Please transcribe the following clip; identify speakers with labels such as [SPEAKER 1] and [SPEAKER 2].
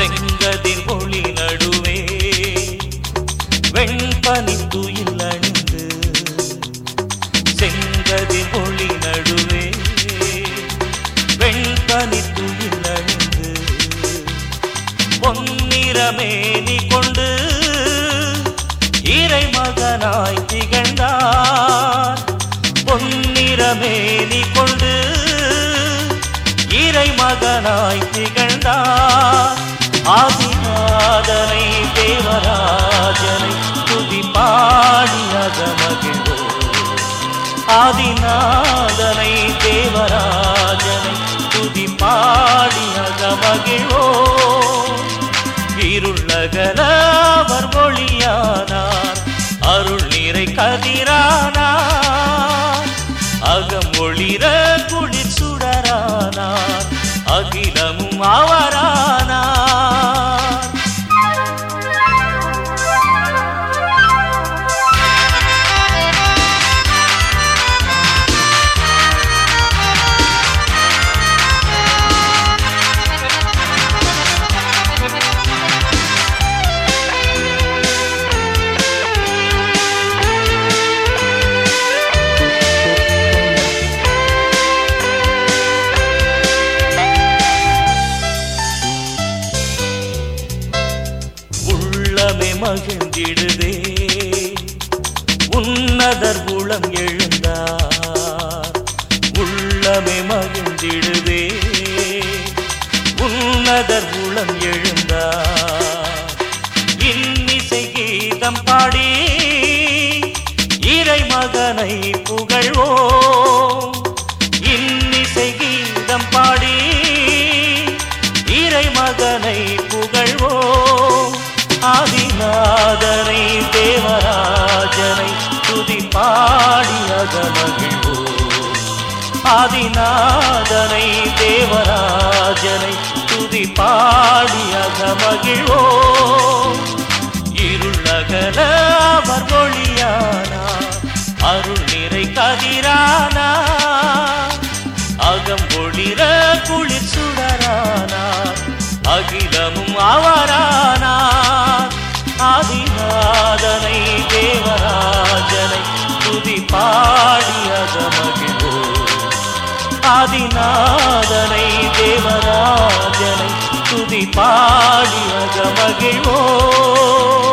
[SPEAKER 1] செங்கதிர் ஒளி நடுவே வெண்பனி துயில் அணிந்து செங்கதிர் ஒளி நடுவே வெண்பனி துயில் அணிந்து பொன்னிறமேனி கொண்டு இறை மகனாய் திகழ்ந்தார் பொன்னிறமேனி கொண்டு இறை மகனாய் திகழ்ந்தார் ஆதிநாதனை தேவராஜனை துதி பாடி அகமகிழோ ஆதிநாதனை தேவராஜனை துதி பாடி அகமகிழோ இருளகல அவர் ஒளியானார் அருள் நிறை கதிரானார் அகம் ஒளிர குளிர் சுடரானார் அகிலமும் அவரானார் உள்ளமே மகிழ்ந்திடுதே உன்னதர் உளம் எழுந்தார் உள்ளமே மகிழ்ந்திடுதே உன்னதர் உளம் எழுந்தார் இன்னிசை கீதம் பாடி இறை மகனை புகழ்வோம் இன்னிசை கீதம் பாடி இறை மகனை புகழ்வோம் ஆதிநாதனை தேவராஜனை துதி பாடி அகமகிழ்வோம் ஆதிநாதனை தேவராஜனை துதி பாடி அகமகிழ்வோம் இருளகல அவர் ஒளியானார் அருள் நிறை கதிரானார் அகம் ஒளிர குளிர் சுடரானார் அகிலமும் அவரானார் ஆதிநாதனை தேவராஜனை துதி பாடி அகமகிழ்வோம் ஆதிநாதனை தேவராஜனை துதி பாடி அகமகிழ்வோம்